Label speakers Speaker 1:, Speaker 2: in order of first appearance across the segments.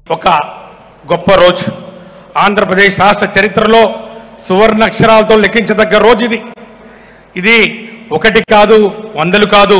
Speaker 1: ఒక గొప్ప రోజు ఆంధ్రప్రదేశ్ రాష్ట్ర చరిత్రలో సువర్ణ అక్షరాలతో లెక్కించదగ్గ రోజు ఇది ఇది ఒకటి కాదు వందలు కాదు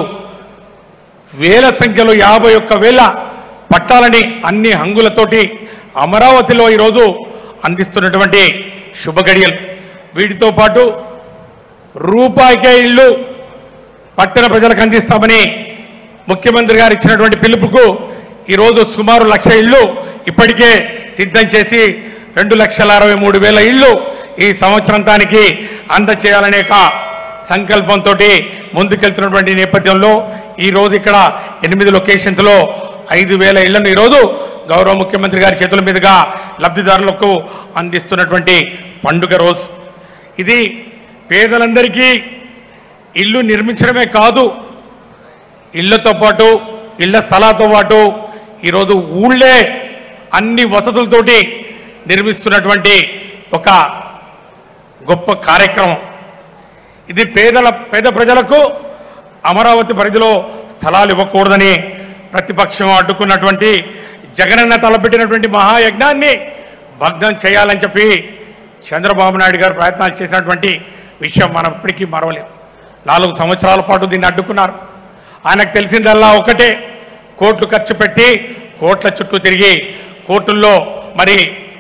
Speaker 1: వేల సంఖ్యలో యాభై ఒక్క వేల పట్టాలని అన్ని హంగులతోటి అమరావతిలో ఈరోజు అందిస్తున్నటువంటి శుభగడియలు వీటితో పాటు రూపాయికే ఇల్లు పట్టణ ప్రజలకు అందిస్తామని ముఖ్యమంత్రి గారు ఇచ్చినటువంటి పిలుపుకు ఈరోజు సుమారు లక్ష ఇళ్లు ఇప్పటికే సిద్ధం చేసి రెండు లక్షల అరవై మూడు వేల ఇళ్లు ఈ సంవత్సరాంతానికి అందచేయాలనే ఒక సంకల్పంతో ముందుకెళ్తున్నటువంటి నేపథ్యంలో ఈ రోజు ఇక్కడ ఎనిమిది లొకేషన్స్ లో ఐదు వేల ఇళ్లను ఈరోజు గౌరవ ముఖ్యమంత్రి గారి చేతుల మీదుగా లబ్ధిదారులకు అందిస్తున్నటువంటి పండుగ రోజు ఇది పేదలందరికీ ఇల్లు నిర్మించడమే కాదు ఇళ్లతో పాటు ఇళ్ల స్థలాలతో పాటు ఈరోజు ఊళ్ళే అన్ని వసతులతోటి నిర్మిస్తున్నటువంటి ఒక గొప్ప కార్యక్రమం ఇది పేదల పేద ప్రజలకు అమరావతి పరిధిలో స్థలాలు ఇవ్వకూడదని ప్రతిపక్షం అడ్డుకున్నటువంటి జగనన్న తలపెట్టినటువంటి మహాయజ్ఞాన్ని భగ్నం చేయాలని చెప్పి చంద్రబాబు నాయుడు గారు ప్రయత్నాలు చేసినటువంటి విషయం మనం ఇప్పటికీ మరవలేం నాలుగు సంవత్సరాల పాటు దీన్ని అడ్డుకున్నారు ఆయనకు తెలిసిందల్లా ఒకటే కోట్లు ఖర్చు పెట్టి కోట్ల చుట్టూ తిరిగి కోర్టుల్లో మరి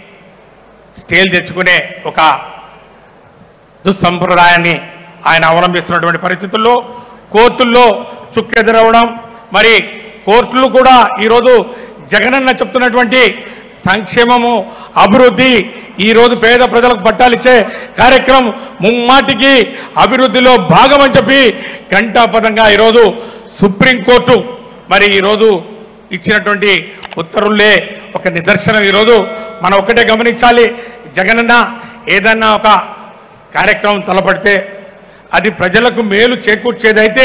Speaker 1: స్టేలు తెచ్చుకునే ఒక దుస్సంప్రదాయాన్ని ఆయన అవలంబిస్తున్నటువంటి పరిస్థితుల్లో కోర్టుల్లో చుక్కెదురవడం మరి కోర్టులు కూడా ఈరోజు జగనన్న చెప్తున్నటువంటి సంక్షేమము అభివృద్ధి ఈరోజు పేద ప్రజలకు పట్టాలిచ్చే కార్యక్రమం ముమ్మాటికి అభివృద్ధిలో భాగమని చెప్పి ఘంటాపదంగా ఈరోజు సుప్రీంకోర్టు మరి ఈరోజు ఇచ్చినటువంటి ఉత్తర్వులే ఒక నిదర్శనం ఈరోజు మనం ఒకటే గమనించాలి జగనన్న ఏదన్నా ఒక కార్యక్రమం తలపడితే అది ప్రజలకు మేలు చేకూర్చేదైతే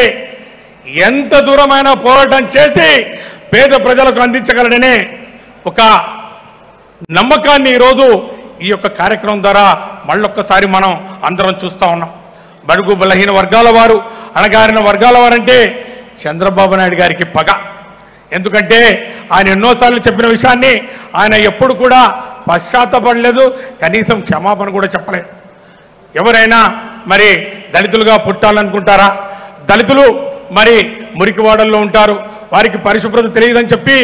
Speaker 1: ఎంత దూరమైన పోరాటం చేసి పేద ప్రజలకు అందించగలడనే ఒక నమ్మకాన్ని ఈరోజు ఈ యొక్క కార్యక్రమం ద్వారా మళ్ళొక్కసారి మనం అందరం చూస్తా ఉన్నాం బడుగు బలహీన వర్గాల వారు అణగారిన వర్గాల వారంటే చంద్రబాబు నాయుడు గారికి పగ ఎందుకంటే ఆయన ఎన్నోసార్లు చెప్పిన విషయాన్ని ఆయన ఎప్పుడు కూడా పశ్చాత్తపడలేదు కనీసం క్షమాపణ కూడా చెప్పలేదు ఎవరైనా మరి దళితులుగా పుట్టాలనుకుంటారా దళితులు మరి మురికివాడల్లో ఉంటారు వారికి పరిశుభ్రత తెలియదని చెప్పి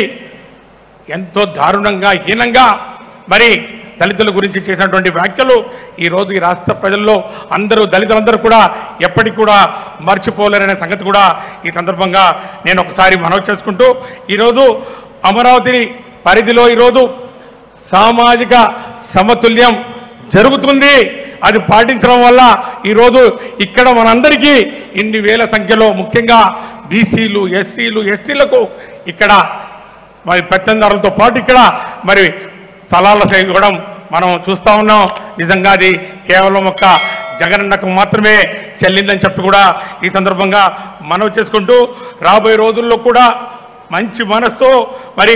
Speaker 1: ఎంతో దారుణంగా హీనంగా మరి దళితుల గురించి చేసినటువంటి వ్యాఖ్యలు ఈ రోజు ఈ రాష్ట్ర ప్రజల్లో అందరూ దళితులందరూ కూడా ఎప్పటికి కూడా మర్చిపోలేరనే సంగతి కూడా ఈ సందర్భంగా నేను ఒకసారి మనవి చేసుకుంటూ ఈరోజు అమరావతి పరిధిలో ఈరోజు సామాజిక సమతుల్యం జరుగుతుంది అది పాటించడం వల్ల ఈరోజు ఇక్కడ మనందరికీ ఇన్ని వేల సంఖ్యలో ముఖ్యంగా బీసీలు ఎస్సీలు ఎస్టీలకు ఇక్కడ మరి పెత్తందారులతో పాటు ఇక్కడ మరి స్థలాల ఇవ్వడం మనం చూస్తా ఉన్నాం నిజంగా అది కేవలం ఒక జగనన్నకు మాత్రమే చెల్లిందని చెప్పి కూడా ఈ సందర్భంగా మనవి చేసుకుంటూ రాబోయే రోజుల్లో కూడా మంచి మనసుతో మరి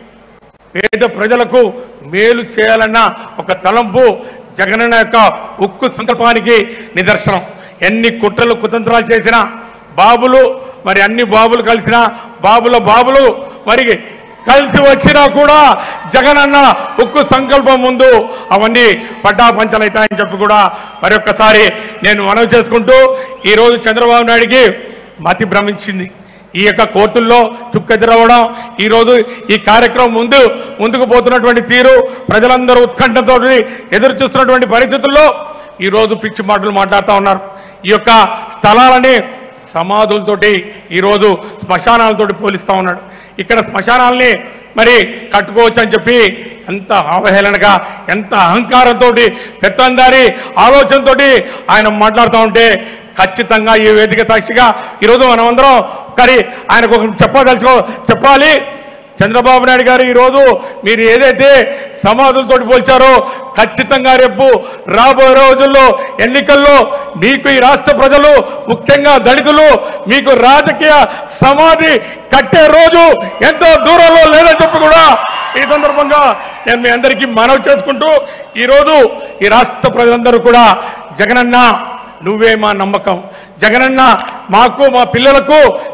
Speaker 1: పేద ప్రజలకు మేలు చేయాలన్న ఒక తలంపు జగనన్న యొక్క ఉక్కు సంకల్పానికి నిదర్శనం ఎన్ని కుట్రలు కుతంత్రాలు చేసినా బాబులు మరి అన్ని బాబులు కలిసిన బాబుల బాబులు మరి కలిసి వచ్చినా కూడా జగనన్న ఉక్కు సంకల్పం ముందు అవన్నీ పడ్డాపంచలవుతాయని చెప్పి కూడా మరొక్కసారి నేను మనవి చేసుకుంటూ ఈరోజు చంద్రబాబు నాయుడికి మతి భ్రమించింది ఈ యొక్క కోర్టుల్లో చుక్కెదురవడం ఈరోజు ఈ కార్యక్రమం ముందు ముందుకు పోతున్నటువంటి తీరు ప్రజలందరూ ఉత్కంఠతో ఎదురు చూస్తున్నటువంటి పరిస్థితుల్లో ఈరోజు పిచ్చి మాటలు మాట్లాడుతూ ఉన్నారు ఈ యొక్క స్థలాలని సమాధులతోటి ఈరోజు శ్మశానాలతోటి పోలిస్తా ఉన్నాడు ఇక్కడ శ్మశానాల్ని మరి కట్టుకోవచ్చు అని చెప్పి ఎంత అవహేళనగా ఎంత అహంకారంతో పెత్తందారి ఆలోచనతోటి ఆయన మాట్లాడుతూ ఉంటే ఖచ్చితంగా ఈ వేదిక సాక్షిగా ఈరోజు మనమందరం కానీ ఆయనకు ఒక చెప్పదలుచుకో చెప్పాలి చంద్రబాబు నాయుడు గారు ఈరోజు మీరు ఏదైతే సమాధులతో పోల్చారో ఖచ్చితంగా రేపు రాబోయే రోజుల్లో ఎన్నికల్లో మీకు ఈ రాష్ట్ర ప్రజలు ముఖ్యంగా దళితులు మీకు రాజకీయ సమాధి కట్టే రోజు ఎంతో దూరంలో లేదని చెప్పి కూడా ఈ సందర్భంగా నేను మీ అందరికీ మనవి చేసుకుంటూ ఈరోజు ఈ రాష్ట్ర ప్రజలందరూ కూడా జగనన్న నువ్వే మా నమ్మకం జగనన్న మాకు మా పిల్లలకు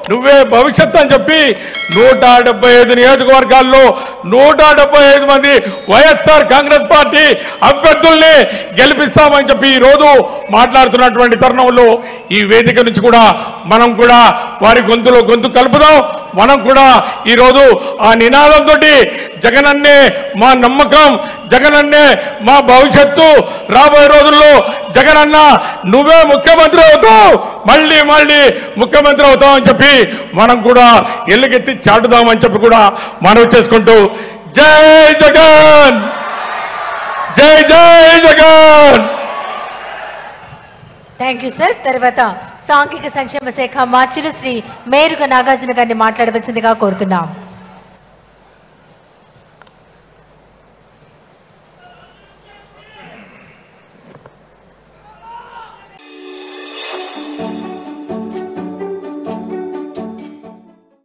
Speaker 1: నువ్వే భవిష్యత్తు అని చెప్పి నూట డెబ్బై ఐదు నియోజకవర్గాల్లో నూట డెబ్బై ఐదు మంది వైఎస్ఆర్ కాంగ్రెస్ పార్టీ అభ్యర్థుల్ని గెలిపిస్తామని చెప్పి ఈ రోజు మాట్లాడుతున్నటువంటి తరుణంలో ఈ వేదిక నుంచి కూడా మనం కూడా వారి గొంతులో గొంతు కలుపుదాం మనం కూడా ఈరోజు ఆ నినాదంతో జగనన్నే మా నమ్మకం జగనన్నే మా భవిష్యత్తు రాబోయే రోజుల్లో జగనన్న నువ్వే ముఖ్యమంత్రి అవుతావు మళ్ళీ మళ్ళీ ముఖ్యమంత్రి అవుతావు అని చెప్పి మనం కూడా ఎల్లుగెత్తి చాటుదామని చెప్పి కూడా మనవి చేసుకుంటూ జై జగన్ జై జై జగన్
Speaker 2: థ్యాంక్ యూ సార్ తర్వాత సాంఘిక సంక్షేమ శాఖ మార్చులు శ్రీ మేరుగ నాగార్జున గారిని మాట్లాడవలసిందిగా కోరుతున్నాం